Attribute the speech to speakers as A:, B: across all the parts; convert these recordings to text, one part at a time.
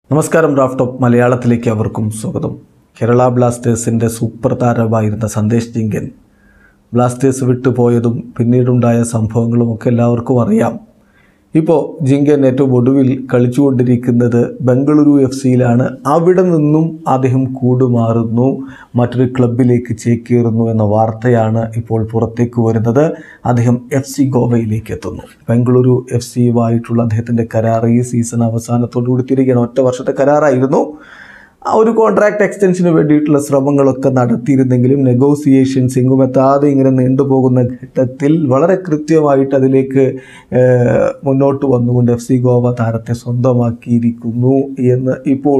A: നമസ്കാരം Raf top മലയാളത്തിലേക്ക് അവർക്കും സ്വാഗതം കേരള ബ്ലാസ്റ്റേഴ്സിൻ്റെ സൂപ്പർ താരമായിരുന്ന സന്ദേശ് ജിങ്കൻ ബ്ലാസ്റ്റേഴ്സ് വിട്ടുപോയതും പിന്നീടുണ്ടായ സംഭവങ്ങളും ഒക്കെ എല്ലാവർക്കും അറിയാം ഇപ്പോൾ ജിങ്കൻ ഏറ്റവും ഒടുവിൽ കളിച്ചുകൊണ്ടിരിക്കുന്നത് ബംഗളൂരു എഫ് സിയിലാണ് അവിടെ നിന്നും അദ്ദേഹം കൂടുമാറുന്നു മറ്റൊരു ക്ലബിലേക്ക് ചേക്കേറുന്നു എന്ന വാർത്തയാണ് ഇപ്പോൾ പുറത്തേക്ക് വരുന്നത് അദ്ദേഹം എഫ് സി ഗോവയിലേക്ക് എത്തുന്നു ബംഗളൂരു എഫ് സിയുമായിട്ടുള്ള അദ്ദേഹത്തിൻ്റെ കരാർ ഈ സീസൺ അവസാനത്തോടു കൂടി തിരികെയാണ് ഒറ്റ വർഷത്തെ കരാറായിരുന്നു ആ ഒരു കോൺട്രാക്ട് എക്സ്റ്റൻഷന് വേണ്ടിയിട്ടുള്ള ശ്രമങ്ങളൊക്കെ നടത്തിയിരുന്നെങ്കിലും നെഗോസിയേഷൻസ് എങ്ങും എത്താതെ ഇങ്ങനെ നീണ്ടുപോകുന്ന ഘട്ടത്തിൽ വളരെ കൃത്യമായിട്ട് അതിലേക്ക് ഏഹ്, മുന്നോട്ട് വന്നുകൊണ്ട് എഫ് സി ഗോവ താരത്തെ സ്വന്തമാക്കിയിരിക്കുന്നു എന്ന് ഇപ്പോൾ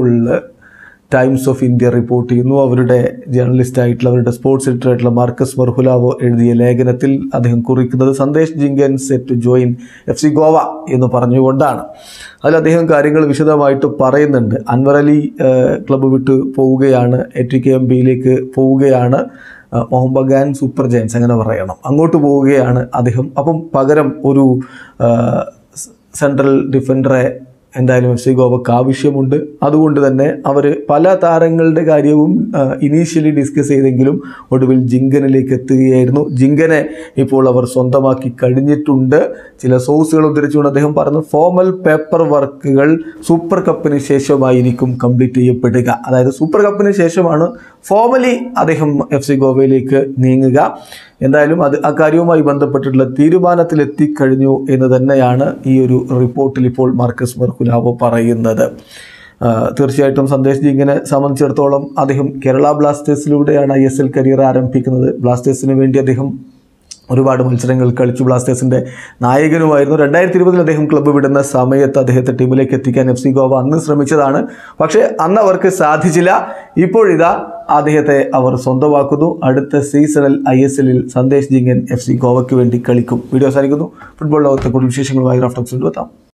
A: ടൈംസ് ഓഫ് ഇന്ത്യ റിപ്പോർട്ട് ചെയ്യുന്നു അവരുടെ ജേർണലിസ്റ്റ് ആയിട്ടുള്ള അവരുടെ സ്പോർട്സ് എഡിറ്റർ ആയിട്ടുള്ള മാർക്കസ് മർഹുലാവോ എഴുതിയ ലേഖനത്തിൽ അദ്ദേഹം കുറിക്കുന്നത് Sandesh Jhingan set to join F C Goa എന്ന് പറഞ്ഞുകൊണ്ടാണ് അതിൽ അദ്ദേഹം കാര്യങ്ങൾ വിശദമായിട്ട് പറയുന്നുണ്ട് അൻവർ അലി ഏഹ്, ക്ലബ്ബ് വിട്ട് പോവുകയാണ് എ ടി കെ എം ബിയിലേക്ക് പോവുകയാണ് ഏഹ്, മുഹമ്മദ് ഖാൻ സൂപ്പർ ജയൻസ് അങ്ങനെ പറയണം അങ്ങോട്ട് പോവുകയാണ് അദ്ദേഹം അപ്പം പകരം ഒരു ഏഹ്, സെൻട്രൽ ഡിഫൻഡറെ എന്തായാലും എഫ് സി ഗോവക്ക് ആവശ്യമുണ്ട് അതുകൊണ്ട് തന്നെ അവർ പല താരങ്ങളുടെ കാര്യവും ഇനീഷ്യലി ഡിസ്കസ് ചെയ്തെങ്കിലും ഒടുവിൽ ജിങ്കനിലേക്ക് എത്തുകയായിരുന്നു ജിങ്കനെ ഇപ്പോൾ അവർ സ്വന്തമാക്കി കഴിഞ്ഞിട്ടുണ്ട് ചില സോഴ്സുകൾ ഉദ്ധരിച്ചുകൊണ്ട് അദ്ദേഹം പറഞ്ഞു ഫോമൽ പേപ്പർ വർക്കുകൾ സൂപ്പർ കപ്പിന് ശേഷമായിരിക്കും കംപ്ലീറ്റ് ചെയ്യപ്പെടുക അതായത് സൂപ്പർ കപ്പിന് ശേഷമാണ് ഫോമലി അദ്ദേഹം എഫ് സി ഗോവയിലേക്ക് നീങ്ങുക എന്തായാലും അത് ആ കാര്യവുമായി ബന്ധപ്പെട്ടിട്ടുള്ള തീരുമാനത്തിൽ എത്തിക്കഴിഞ്ഞു എന്ന് തന്നെയാണ് ഈ ഒരു റിപ്പോർട്ടിൽ ഇപ്പോൾ മാർക്കസ് മെർക്കുലാവോ പറയുന്നത് ആ, തീർച്ചയായിട്ടും സന്ദേശ് ജിങ്ങിനെ സംബന്ധിച്ചിടത്തോളം അദ്ദേഹം കേരള ബ്ലാസ്റ്റേഴ്സിലൂടെയാണ് ഐ എസ് എൽ കരിയർ ആരംഭിക്കുന്നത് ബ്ലാസ്റ്റേഴ്സിന് വേണ്ടി അദ്ദേഹം ഒരുപാട് മത്സരങ്ങൾ കളിച്ചു ബ്ലാസ്റ്റേഴ്സിൻ്റെ നായകനുമായിരുന്നു രണ്ടായിരത്തി ഇരുപതിൽ അദ്ദേഹം ക്ലബ്ബ് വിടുന്ന സമയത്ത് അദ്ദേഹത്തെ ടീമിലേക്ക് എത്തിക്കാൻ എഫ് സി ഗോവ അന്ന് ശ്രമിച്ചതാണ് പക്ഷേ അന്ന് അവർക്ക് സാധിച്ചില്ല ഇപ്പോഴിതാ അദ്ദേഹത്തെ അവർ സ്വന്തമാക്കുന്നു അടുത്ത സീസണിൽ ഐ എസ് എല്ലിൽ സന്ദേശ് ജിങ്കൻ എഫ് സി ഗോവയ്ക്ക് വേണ്ടി കളിക്കും വീഡിയോ അവസാനിക്കുന്നു ഫുട്ബോൾ ലോകത്തെ കൂടുതൽ വിശേഷങ്ങളുമായി റഫ്റ്റോക്സ് എത്താം